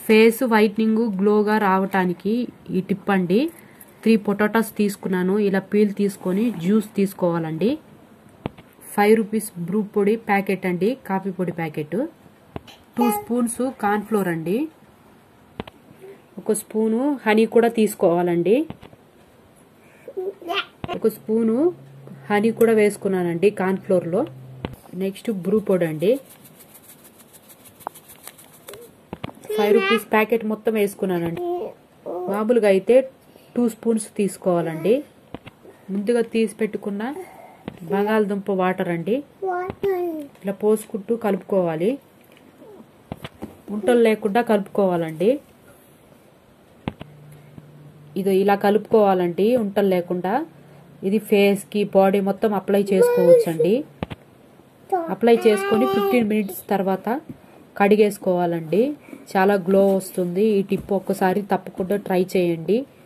face whitening గ్లోగా రావటానికి ఈ tip అండి త్రీ పొటాటోస్ తీసుకున్నాను ఇలా పీల్ తీసుకొని జ్యూస్ తీసుకోవాలండి ఫైవ్ రూపీస్ బ్రూ పొడి ప్యాకెట్ అండి కాఫీ పొడి ప్యాకెట్ టూ స్పూన్స్ కార్న్ఫ్లోర్ అండి ఒక స్పూను హనీ కూడా తీసుకోవాలండి ఒక స్పూను హనీ కూడా వేసుకున్నానండి కార్న్ఫ్లోర్లో నెక్స్ట్ బ్రూ పొడి అండి ఫైవ్ రూపీస్ ప్యాకెట్ మొత్తం వేసుకున్నానండి మామూలుగా అయితే టూ స్పూన్స్ తీసుకోవాలండి ముందుగా తీసి పెట్టుకున్న బంగాళదుంప వాటర్ అండి ఇట్లా పోసుకుంటూ కలుపుకోవాలి ఉంటలు లేకుండా కలుపుకోవాలండి ఇది ఇలా కలుపుకోవాలండి ఉంటలు లేకుండా ఇది ఫేస్కి బాడీ మొత్తం అప్లై చేసుకోవచ్చండి అప్లై చేసుకొని ఫిఫ్టీన్ మినిట్స్ తర్వాత కడిగేసుకోవాలండి చాలా గ్లో వస్తుంది ఈ టిప్ ఒక్కసారి తప్పకుండా ట్రై చేయండి